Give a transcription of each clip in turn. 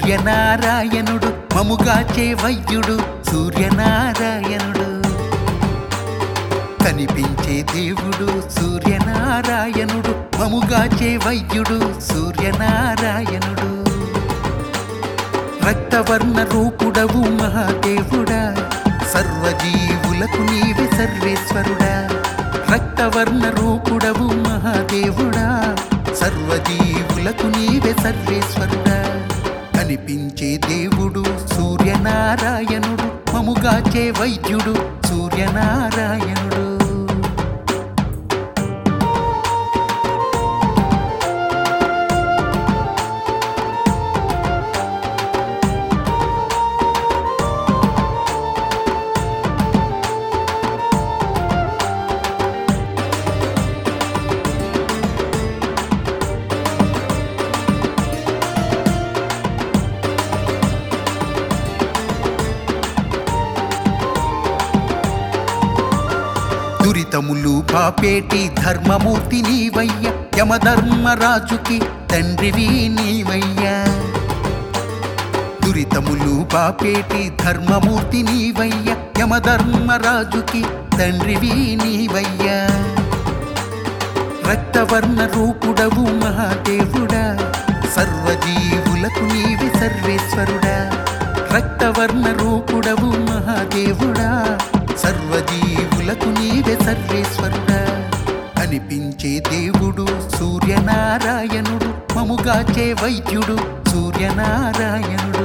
సూర్యనారాయణుడు మముగాచే వైద్యుడు సూర్యనారాయణుడు కనిపించే దేవుడు సూర్యనారాయణుడు మముగాచే వైద్యుడు సూర్యనారాయణుడు రక్తవర్ణ రూపుడవు మహాదేవుడా సర్వజీవులకు నీవి సర్వేశ్వరుడా రక్తవర్ణ రూపుడవు మహాదేవుడా సర్వజీవులకు నీవే సర్వేశ్వరుడా కనిపించే దేవుడు సూర్యనారాయణుడు మముగాచే వైద్యుడు సూర్యనారాయణుడు దురితములు పాపేటి ధర్మమూర్తి నీవయ్య యమధర్మరాజుకి తండ్రివి నీవయ్యా దురితములు పాపేటి ధర్మమూర్తి నీవయ్య యమధర్మరాజుకి తండ్రివి నీవయ్యా రక్తవర్ణ రూపుడవు మహాదేవుడా సర్వజీవులకు నీవి సర్వేశ్వరుడా రక్తవర్ణ రూపుడవు మహాదేవుడా సర్వజీవులకు నీవే సర్వేశ్వరుడా అనిపించే దేవుడు సూర్యనారాయణుడు మముగాచే వైద్యుడు సూర్యనారాయణుడు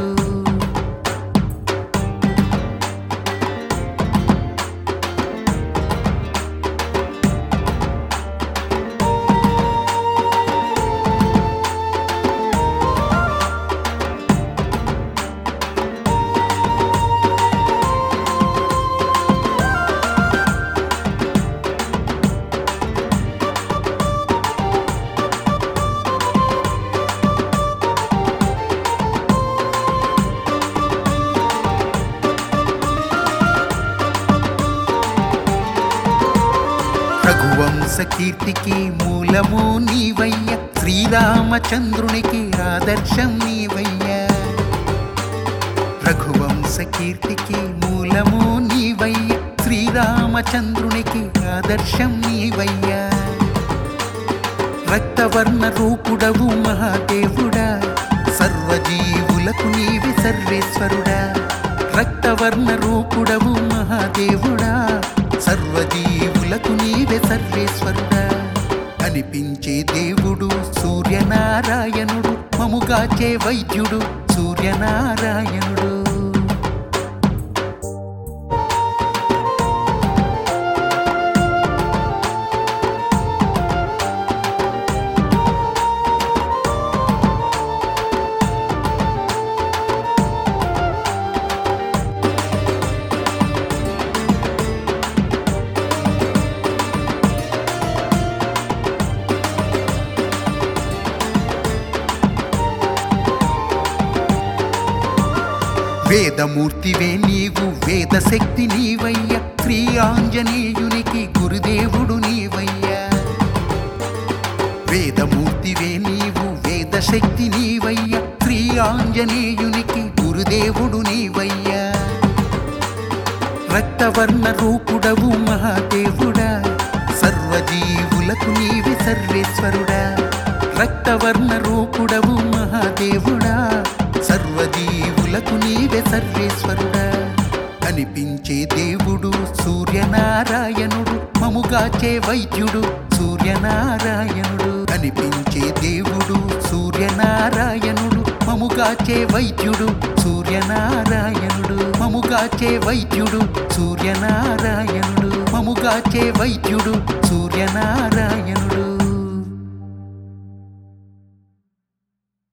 రఘువంశ కీర్తికి మూలము నీవయ్య శ్రీరామచంద్రునికి ఆదర్శం నీవయ్య రఘువంశ కీర్తికి మూలము నీవయ్య శ్రీరామచంద్రునికి ఆదర్శం నీవయ్య రక్తవర్ణ రూపుడవు మహాదేవుడా సర్వజీవులకు నీవి సర్వేశ్వరుడా రక్తవర్ణ రూపుడవు మహాదేవుడా సర్వజీవులకు నీవే సర్వేశ్వరుడా అనిపించే దేవుడు సూర్యనారాయణుడు మముగాచే వైద్యుడు సూర్యనారాయణుడు వేదమూర్తివే నీవు వేదశక్తి నీవయ్య శ్రీ ఆంజనేయునికి గురుదేవుడు నీవయ్యా వేదమూర్తివే నీవు వేదశక్తి నీవయ్య శ్రీ ఆంజనేయునికి గురుదేవుడు నీవయ్యా రక్తవర్ణ రూపుడవు మహాదేవుడా సర్వజీవులకు నీవి సర్వేశ్వరుడా రక్తవర్ణ రూపుడవు మహాదేవుడా సర్వజీవులకు నీవే సర్వేశ్వరుడా అనిపించే దేవుడు సూర్యనారాయణుడు మముగాచే వైద్యుడు సూర్యనారాయణుడు అనిపించే దేవుడు సూర్యనారాయణుడు మముగాచే వైద్యుడు సూర్యనారాయణుడు మముగాచే వైద్యుడు సూర్యనారాయణుడు మముగాచే వైద్యుడు సూర్యనారాయణుడు